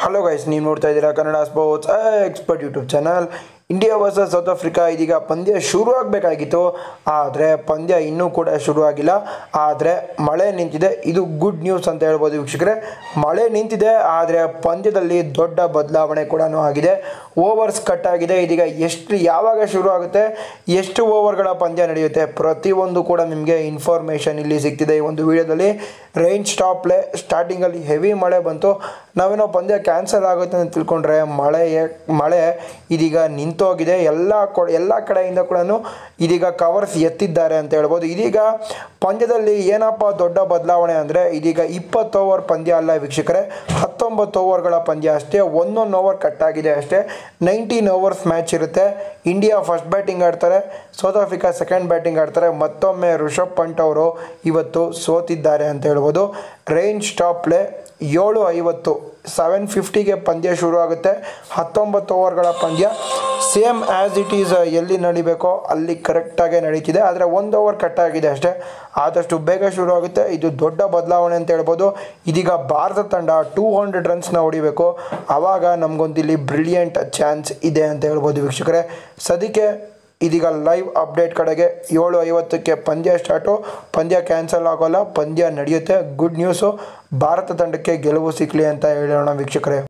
hello guys ನೀವು ನೋಡ್ತಾ ಇದ್ದೀರಾ Kannada sports expert YouTube channel India versus South Africa ಇದೀಗ ಪಂದ್ಯ ಶುರು ಆಗಬೇಕಾಗಿತ್ತು ಆದರೆ ಪಂದ್ಯ ಇನ್ನೂ ಕೂಡ ಶುರು ಆಗಿಲ್ಲ ಆದರೆ ಮಳೆ ನಿಂತಿದೆ ಇದು ಗುಡ್ ನ್ಯೂಸ್ ಅಂತ ಹೇಳ್ಬೋದು ವೀಕ್ಷಕರೇ ಮಳೆ ನಿಂತಿದೆ ಆದರೆ ಪಂದ್ಯದಲ್ಲಿ ದೊಡ್ಡ ಬದಲಾವಣೆ ಕೂಡ ಆಗಿದೆ ಓವರ್ಸ್ ಕಟ್ ಆಗಿದೆ ಇದೀಗ ಎಷ್ಟು ಯಾವಾಗ ಶುರು ಆಗುತ್ತೆ ಎಷ್ಟು ಓವರ್ಗಳ ಪಂದ್ಯ ನಡೆಯುತ್ತೆ ಪ್ರತಿಯೊಂದು ಕೂಡ ನಿಮಗೆ ಇನ್ಫಾರ್ಮೇಷನ್ ಇಲ್ಲಿ ಸಿಗ್ತಿದೆ ಈ ಒಂದು ವಿಡಿಯೋದಲ್ಲಿ ರೈನ್ ಸ್ಟಾಪ್ ಪ್ಲೇ ಸ್ಟಾರ್ಟಿಂಗಲ್ಲಿ ಹೆವಿ ಮಳೆ ಬಂತು ನಾವೇನೋ ಪಂದ್ಯ ಕ್ಯಾನ್ಸಲ್ ಆಗುತ್ತೆ ಅಂತ ತಿಳ್ಕೊಂಡ್ರೆ ಮಳೆ ಮಳೆ ಇದೀಗ ನಿಂತೋಗಿದೆ ಎಲ್ಲ ಕೊ ಎಲ್ಲ ಕಡೆಯಿಂದ ಕೂಡ ಇದೀಗ ಕವರ್ಸ್ ಎತ್ತಿದ್ದಾರೆ ಅಂತ ಹೇಳ್ಬೋದು ಇದೀಗ ಪಂದ್ಯದಲ್ಲಿ ಏನಪ್ಪ ದೊಡ್ಡ ಬದಲಾವಣೆ ಅಂದರೆ ಇದೀಗ ಇಪ್ಪತ್ತು ಓವರ್ ಪಂದ್ಯ ಅಲ್ಲ ವೀಕ್ಷಕರೇ ಹತ್ತೊಂಬತ್ತು ಓವರ್ಗಳ ಪಂದ್ಯ ಅಷ್ಟೇ ಒಂದೊಂದು ಓವರ್ ಕಟ್ ಆಗಿದೆ ಅಷ್ಟೇ ನೈನ್ಟೀನ್ ಓವರ್ಸ್ ಮ್ಯಾಚ್ ಇರುತ್ತೆ ಇಂಡಿಯಾ ಫಸ್ಟ್ ಬ್ಯಾಟಿಂಗ್ ಆಡ್ತಾರೆ ಸೌತ್ ಆಫ್ರಿಕಾ ಸೆಕೆಂಡ್ ಬ್ಯಾಟಿಂಗ್ ಆಡ್ತಾರೆ ಮತ್ತೊಮ್ಮೆ ರಿಷಬ್ ಪಂಟ್ ಅವರು ಇವತ್ತು ಸೋತಿದ್ದಾರೆ ಅಂತ ಹೇಳ್ಬೋದು ರೈನ್ ಸ್ಟಾಪ್ ಪ್ಲೇ ಏಳು ಐವತ್ತು ಸೆವೆನ್ ಫಿಫ್ಟಿಗೆ ಪಂದ್ಯ ಶುರು ಆಗುತ್ತೆ ಹತ್ತೊಂಬತ್ತು ಓವರ್ಗಳ ಪಂದ್ಯ ಸೇಮ್ ಆ್ಯಸ್ ಇಟ್ ಈಸ್ ಎಲ್ಲಿ ನಡಿಬೇಕೋ ಅಲ್ಲಿ ಕರೆಕ್ಟಾಗಿ ನಡೀತಿದೆ ಆದರೆ ಒಂದು ಓವರ್ ಕಟ್ ಆಗಿದೆ ಅಷ್ಟೇ ಆದಷ್ಟು ಬೇಗ ಶುರು ಆಗುತ್ತೆ ಇದು ದೊಡ್ಡ ಬದಲಾವಣೆ ಅಂತ ಹೇಳ್ಬೋದು ಇದೀಗ ಭಾರತ ತಂಡ ಟೂ ಹಂಡ್ರೆಡ್ ರನ್ಸ್ನ ಹೊಡಿಬೇಕು ಆವಾಗ ನಮಗೊಂದಿಲ್ಲಿ ಬ್ರಿಲಿಯಂಟ್ ಚಾನ್ಸ್ ಇದೆ ಅಂತ ಹೇಳ್ಬೋದು ವೀಕ್ಷಕರೇ ಸದ್ಯಕ್ಕೆ ಇದೀಗ ಲೈವ್ ಅಪ್ಡೇಟ್ ಕಡೆಗೆ ಏಳು ಐವತ್ತಕ್ಕೆ ಪಂದ್ಯ ಸ್ಟಾರ್ಟು ಪಂದ್ಯ ಕ್ಯಾನ್ಸಲ್ ಆಗೋಲ್ಲ ಪಂದ್ಯ ನಡೆಯುತ್ತೆ ಗುಡ್ ನ್ಯೂಸು ಭಾರತ ತಂಡಕ್ಕೆ ಗೆಲುವು ಸಿಕ್ಕಲಿ ಅಂತ ಹೇಳೋಣ ವೀಕ್ಷಕರೇ